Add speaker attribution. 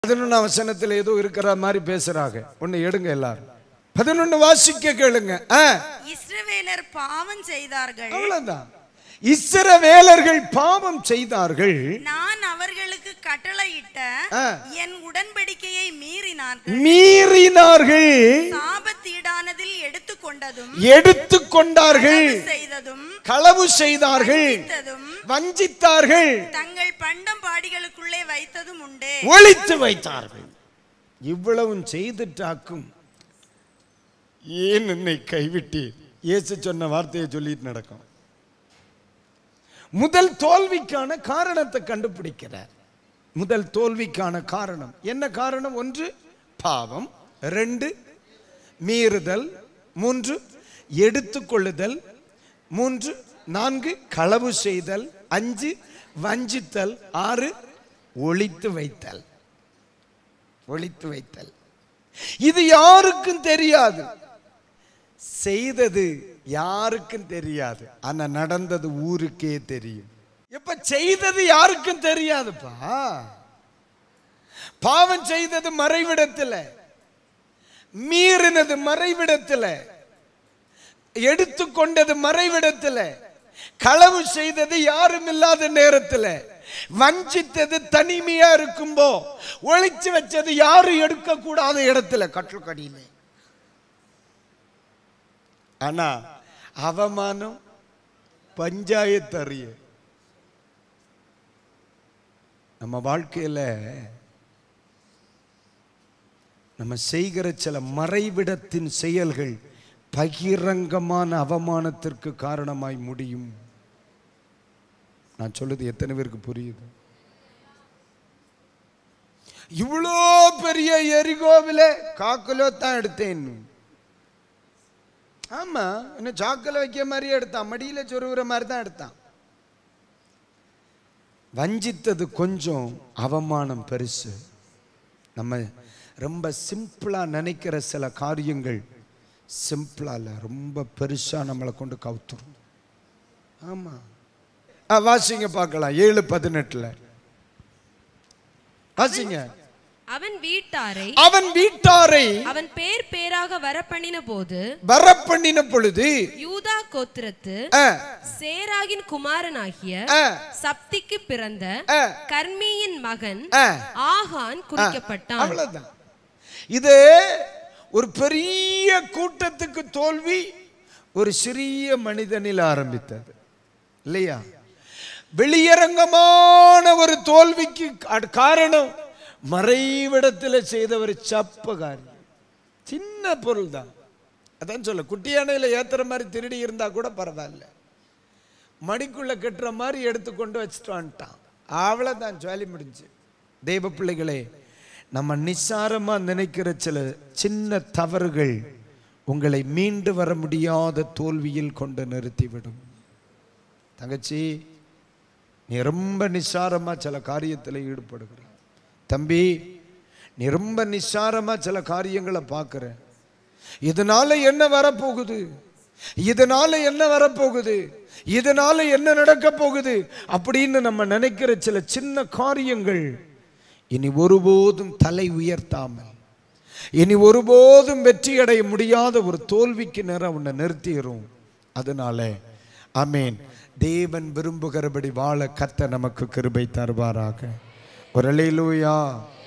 Speaker 1: பதினொன்றாம் வசனத்தில் ஏதோ இருக்கிற மாதிரி பேசுறாங்க ஒன்னு எடுங்க எல்லாரும் பதினொன்னு வாசிக்க கேளுங்க ஆ,
Speaker 2: இஸ்ரவேலர் பாவம் செய்தார்கள்
Speaker 1: அவ்வளவுதான் இஸ்ரவேலர்கள் பாவம் செய்தார்கள்
Speaker 2: நான் அவர்களுக்கு கட்டளையிட்ட
Speaker 1: ஆ.
Speaker 2: என் உடன்படிக்கையை மீறினார்கள்
Speaker 1: மீறினார்கள்
Speaker 2: சாபத்தீடானதில் எடுத்துக்கொண்டதும்
Speaker 1: எடுத்துக்கொண்டார்கள்
Speaker 2: செய்ததும்
Speaker 1: களவு செய்தார்கள்
Speaker 2: வைத்ததும்
Speaker 1: வஞ்சித்தார்கள்
Speaker 2: தங்கள் பண்டம் பாடிகளுக்குள்ளே வைத்ததும் உண்டே
Speaker 1: ஒளித்து வைத்தார்கள் இவ்வளவும் செய்துட்டாக்கும் ஏன் என்னை கைவிட்டீர் இயேசு சொன்ன வார்த்தையை சொல்லிட்டு நடக்கும் முதல் தோல்விக்கான காரணத்தை கண்டுபிடிக்கிறார் முதல் தோல்விக்கான காரணம் என்ன காரணம் ஒன்று பாவம் ரெண்டு மீறுதல் மூன்று எடுத்துக்கொள்ளுதல் மூன்று நான்கு களவு செய்தல் அஞ்சு வஞ்சித்தல் ஆறு ஒளித்து வைத்தல் ஒளித்து வைத்தல் இது யாருக்கும் தெரியாது செய்தது யாருக்கும் தெரியாது ஆனா நடந்தது ஊருக்கே தெரியும் இப்ப செய்தது யாருக்கும் தெரியாதுப்பா பாவம் செய்தது மறைவிடத்துல மீறினது மறைவிடத்துல எடுத்துக்கொண்டது மறைவிடத்துல களவு செய்தது யாரும் இல்லாத நேரத்துல வஞ்சித்தது தனிமையா இருக்கும்போ ஒளிச்சு வச்சது யாரும் எடுக்க கூடாத இடத்துல கட்டுக்கடியில ஆனா அவமானம் பஞ்சாயத்து அறிய நம்ம வாழ்க்கையில நம்ம செய்கிற சில மறைவிடத்தின் செயல்கள் பகிரங்கமான அவமானத்திற்கு காரணமாய் முடியும் நான் சொல்லுது எத்தனை பேருக்கு புரியுது இவ்வளோ பெரிய எரிகோவில காக்கிலோ தான் எடுத்தேன் ஆமா என்ன சாக்கில் வைக்க மாதிரியே எடுத்தான் மடியில சொருகிற மாதிரி தான் எடுத்தான் வஞ்சித்தது கொஞ்சம் அவமானம் பெருசு நம்ம ரொம்ப சிம்பிளா நினைக்கிற சில காரியங்கள் சிம்பிளா இல்ல ரொம்ப பெருசா நம்மளை கொண்டு கவுத்துரும் ஆமா ஆ, வாசிங்க பார்க்கலாம் ஏழு பதினெட்டுல வாசிங்க
Speaker 3: அவன் வீட்டாரை
Speaker 1: அவன் வீட்டாரை
Speaker 3: அவன் பேர் பேராக வரப்பண்ணின போது
Speaker 1: வரப்பண்ணின பொழுது
Speaker 3: யூதா கோத்திரத்து
Speaker 1: ஆ,
Speaker 3: சேராகின் குமாரனாகிய
Speaker 1: ஆ,
Speaker 3: சப்திக்கு பிறந்த
Speaker 1: ஆ,
Speaker 3: கர்மியின் மகன்
Speaker 1: ஆ.
Speaker 3: ஆகான் குறிக்கப்பட்டான்
Speaker 1: அவ்வளவுதான் இது ஒரு பெரிய கூட்டத்துக்கு தோல்வி ஒரு சிறிய மனிதனில் ஆரம்பித்தது இல்லையா வெளியரங்கமான ஒரு தோல்விக்கு அ- காரணம் மறைவிடத்தில் செய்த ஒரு சப்ப காரியம் சின்ன பொருள் தான் அதான் சொல்ல குட்டி யானையில ஏத்துற மாதிரி திருடி இருந்தா கூட பரவாயில்ல மடிக்குள்ள கட்டுற மாதிரி எடுத்து கொண்டு வச்சுட்டு வந்துட்டான் அவ்வளவுதான் ஜாலி முடிஞ்சு தெய்வ பிள்ளைகளே நம்ம நிசாரமா நினைக்கிற சில சின்ன தவறுகள் உங்களை மீண்டு வர முடியாத தோல்வியில் கொண்டு நிறுத்திவிடும் தங்கச்சி நீ ரொம்ப நிசாரமா சில காரியத்தில் ஈடுபடுகிற தம்பி நீ ரொம்ப நிசாரமா சில காரியங்களை பார்க்குற இதனால என்ன வரப்போகுது இதனால என்ன வரப்போகுது இதனால என்ன நடக்க போகுது அப்படின்னு நம்ம நினைக்கிற சில சின்ன காரியங்கள் இனி ஒருபோதும் தலை உயர்த்தாமல் இனி ஒருபோதும் வெற்றி அடைய முடியாத ஒரு தோல்விக்கு நேரம் உன்னை நிறுத்திடும் அதனால அமேன் தேவன் விரும்புகிறபடி வாழ கத்த நமக்கு கிருபை தருவாராக ஒரு அல்லேலூயா